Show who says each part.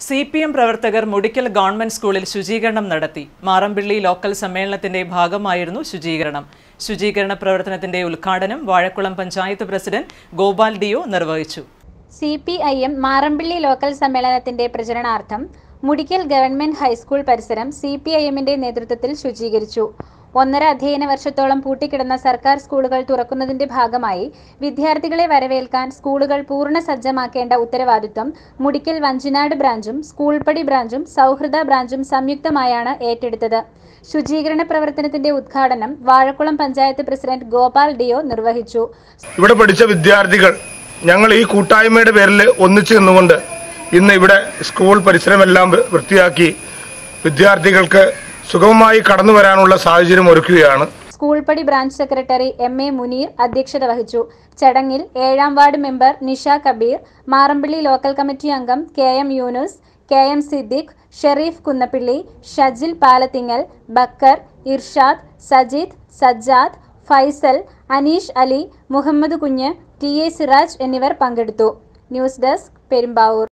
Speaker 1: C P M പ്രവർത്തകർ മുടിക്കൽ government സ്കൂളിൽ ശുചീകരണം നടത്തി മാറമ്പിള്ളി ലോക്കൽ സമ്മേളനത്തിന്റെ ഭാഗമായിരുന്നു ശുചീകരണം ശുചീകരണ പ്രവർത്തനത്തിന്റെ ഉദ്ഘാടനം വാഴക്കുളം പഞ്ചായത്ത് പ്രസിഡന്റ് ഗോപാൽ ഡിയോ നിർവഹിച്ചു
Speaker 2: C P I M Marampilly local സമ്മേളനത്തിന്റെ പ്രചരണാർത്ഥം മുടിക്കൽ ഗവൺമെന്റ് ഹൈസ്കൂൾ പരിസരം സി പി ഐ എമ്മിന്റെ നേതൃത്വത്തിൽ ശുചീകരിച്ചു ഒന്നര അധ്യയന വർഷത്തോളം പൂട്ടിക്കിടന്ന സർക്കാർ സ്കൂളുകൾ തുറക്കുന്നതിന്റെ ഭാഗമായി വിദ്യാർത്ഥികളെ വരവേൽക്കാൻ സ്കൂളുകൾ പൂർണ്ണ സജ്ജമാക്കേണ്ട ഉത്തരവാദിത്വം മുടിക്കൽ വഞ്ചിനാട് ബ്രാഞ്ചും സ്കൂൾപ്പടി ബ്രാഞ്ചും സൗഹൃദ ബ്രാഞ്ചും സംയുക്തമായാണ് ഏറ്റെടുത്തത് ശുചീകരണ പ്രവർത്തനത്തിന്റെ ഉദ്ഘാടനം വാഴക്കുളം പഞ്ചായത്ത് പ്രസിഡന്റ് ഗോപാൽ ഡിയോ നിർവഹിച്ചു
Speaker 3: ഇവിടെ പഠിച്ച വിദ്യാർത്ഥികൾ ഞങ്ങൾ ഈ കൂട്ടായ്മയുടെ പേരിൽ ഒന്നിച്ചു നിന്നുകൊണ്ട് ഇന്ന് ഇവിടെ സ്കൂൾ പരിസരമെല്ലാം വൃ- വൃത്തിയാക്കി വിദ്യാർത്ഥികൾക്ക് സുഗമമായി കടന്നു വരാനുള്ള സാഹചര്യം ഒരുക്കുകയാണ്
Speaker 2: സ്കൂൾപ്പടി branch secretary M A Muneer അധ്യക്ഷത വഹിച്ചു ചടങ്ങിൽ ഏഴാം ward member Nisha Kabeer Marampilly local committee അംഗം K M Yunus K M Siddique Shareef Kunnappilly Shajil Palathingal Bakkar Irshad Sajeed Sajjad Faisal Aneesh Ali Muhammad Kunju T A Siraj എന്നിവർ പങ്കെടുത്തു ന്യൂസ് ഡെസ്ക് പെരുമ്പാവൂർ